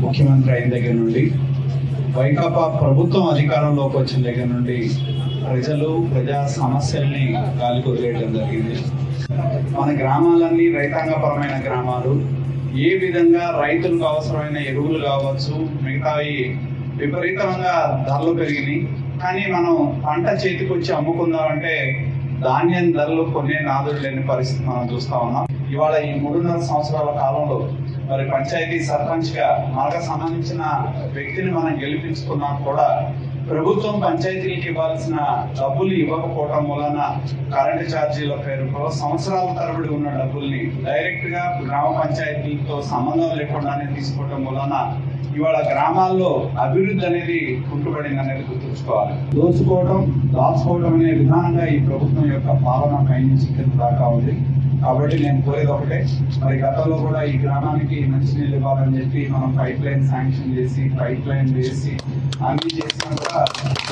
ముఖ్యమంత్రి అయిన దగ్గర నుండి వైకాపా ప్రభుత్వం అధికారంలోకి వచ్చిన దగ్గర నుండి ప్రజలు ప్రజా సమస్యల్ని గాలికి వదిలేయడం జరిగింది మన గ్రామాలన్నీ రైతాంగపరమైన గ్రామాలు ఏ విధంగా రైతులకు అవసరమైన ఎరువులు కావచ్చు మిగతావి విపరీతంగా ధరలు పెరిగినాయి కానీ మనం పంట చేతికి వచ్చి అమ్ముకుందామంటే ధాన్యం ధరలు కొనే నాదుడు లేని పరిస్థితి మనం చూస్తా ఉన్నాం ఇవాళ ఈ మూడున్నర సంవత్సరాల కాలంలో మరి పంచాయతీ సర్పంచ్ గా మనకు సంబంధించిన వ్యక్తిని మనం గెలిపించుకున్నా కూడా ప్రభుత్వం పంచాయతీలకు ఇవ్వాల్సిన డబ్బులు ఇవ్వకపోవటం వలన కరెంటు ఛార్జీల పేరుతో సంవత్సరాల తరబడి ఉన్న డబ్బుల్ని డైరెక్ట్ గా గ్రామ పంచాయతీలతో సంబంధం లేకుండానే తీసుకోవటం వలన ఇవాళ గ్రామాల్లో అభివృద్ధి అనేది కుంటుపడింది అనేది గుర్తుంచుకోవాలి దోచుకోవడం దాచుకోవడం అనే విధానంగా ఈ ప్రభుత్వం యొక్క పాలన పై నుంచి కింద దాకా ఉంది కాబట్టి నేను కోరేది ఒకటే మరి గతంలో కూడా ఈ గ్రామానికి మంచినీళ్ళు ఇవ్వాలని చెప్పి మనం పైప్ లైన్ శాంక్షన్ చేసి పైప్ లైన్ వేసి అన్ని చేసినా కూడా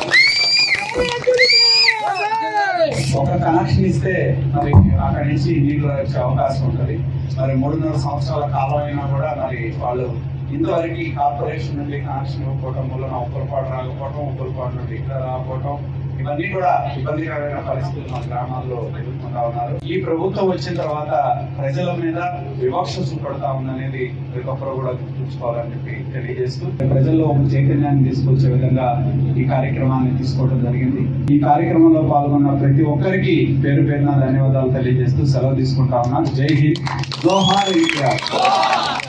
ఒక కనెక్షన్ ఇస్తే మరి అక్కడి నుంచి నీళ్లు వచ్చే అవకాశం ఉంటుంది మరి మూడున్నర సంవత్సరాల కాలం అయినా కూడా మరి వాళ్ళు ఇంతవరకు ఈ కార్పొరేషన్ నుండి కనెక్షన్ ఇవ్వకపోవడం వల్ల ఉప్పలపాటు రాకపోవడం ఉప్పలపాటు నుండి ఇక్కడ రాకపోవడం ఇవన్నీ కూడా ఇబ్బందికరమైన పరిస్థితులు మన గ్రామాల్లో ఎదుర్కొంటా ఉన్నారు ఈ ప్రభుత్వం వచ్చిన తర్వాత ప్రజల మీద వివక్ష చూపడతా ఉందనేది ప్రతి ఒక్కరు కూడా గుర్తుంచుకోవాలని చెప్పి తెలియజేస్తూ ప్రజల్లో ఒక చైతన్యాన్ని తీసుకొచ్చే విధంగా ఈ కార్యక్రమాన్ని తీసుకోవడం జరిగింది ఈ కార్యక్రమంలో పాల్గొన్న ప్రతి ఒక్కరికి పేరు పేరున ధన్యవాదాలు తెలియజేస్తూ సెలవు తీసుకుంటా ఉన్నాను జై హింద్ జోహార్ ఇండియా